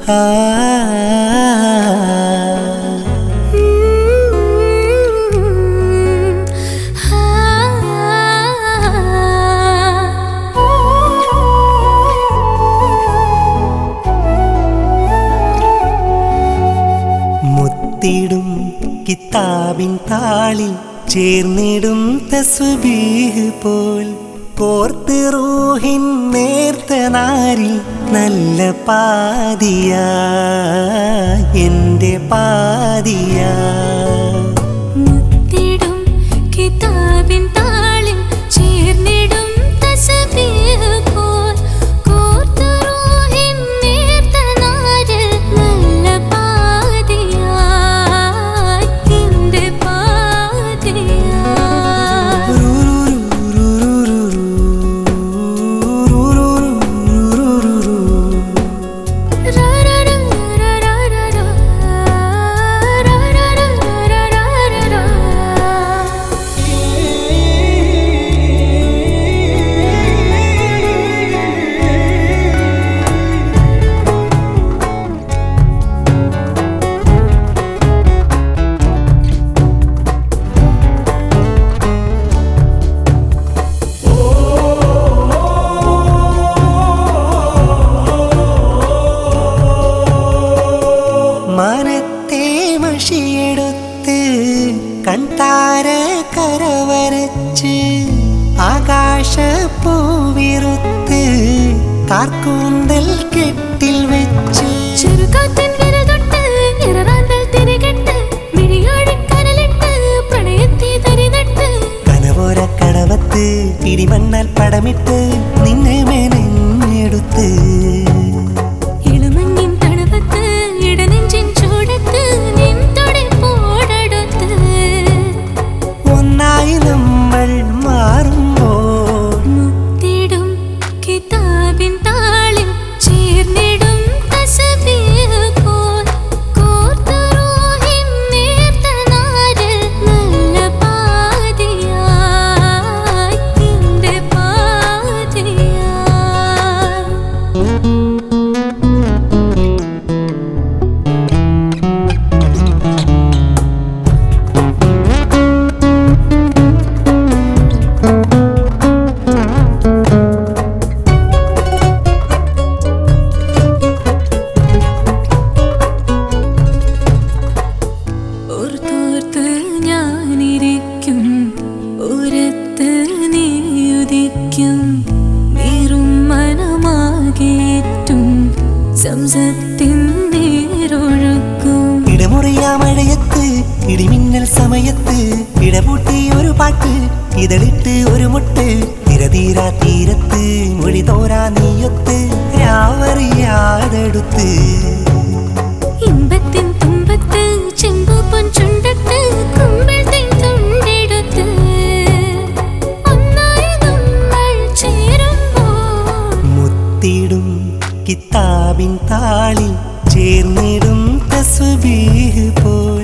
ആ മുത്തിടും കിതാബിൻ താളിൽ ചേർന്നിടും തസ്ബീഹ് പോൽ കോർത്ത് റൂഹിൻ നേർത്ത നാരിൽ നല്ല പാതിയാ എൻ്റെ പാതിയാ മുത്തിടും കിതാബിൻ താളിൽ ചേർന്നിടും തസ്ബീഹ് പോൽ കോർത്തു റൂഹിൻ നേർത്ത നാരിൽ നല്ല പാതിയായി എൻ്റെ പാതിയായി മനത്തെ മഷിയെടുത്ത് കണ്ടാര കരവരച്ച് ആകാശപ്പൂവിറുത്ത് കാർക്കൂന്തൽ കെട്ടിൽ വെച്ച് ചെറുകാറ്റൻ വിരൽ തൊട്ട് ഇററാന്തൽ തിരികെട്ട് മിഴിയാഴിക്കനലിട്ട് പ്രണയത്തെ തരിനട്ട് കനവോര കടവത്ത് പിടിമണ്ണാൽ പടമിട്ട് നിന്നെ മെനഞ്ഞെടുത്ത് ഇളമഞ്ഞിൻ തണുപ്പത്ത് ഇടനെഞ്ചിൻ ചൂടത്ത് നിൻ തൊടിപ്പോടടുത്ത് ഒന്നായി നമ്മൾ മാറുമ്പോൾ മുത്തിടും കിതാബിൻ താളിൽ ചേർന്നിടും തസ്ബീഹ് പോൽ കോർത്തു റൂഹിൻ നേർത്ത നാരിൽ നല്ല പാതിയായി എൻ്റെ പാതിയായി ഓർത്തോർത്ത് ഞാനിരിക്കും ഉരത്ത് നീയുദിക്കും നീറും മനമാകേറ്റും സംസത്തിൻ നീരൊഴുക്കും ഇടമുറിയാ മഴയത്ത് ഇടിമിന്നൽ സമയത്ത് ഇടപൂട്ടി ഒരു പാട്ട് ഇതളിട്ട് ഒരു മുട്ട് തിരതീരാ തീരത്ത് മൊഴി തോരാ നീയൊത്ത് രാവറിയാതെടുത്ത് ഇമ്പത്തിൻ തുമ്പത്ത് ചെമ്പു പൊൻചുണ്ടത്ത് കുമ്പിൾ തേൻ തുണ്ടെടുത്ത് ഒന്നായി നമ്മൾ ചേരുമ്പോൾ മുത്തിടും കിതാബിൻ താളിൽ ചേർന്നിടും തസ്ബീഹ് പോൽ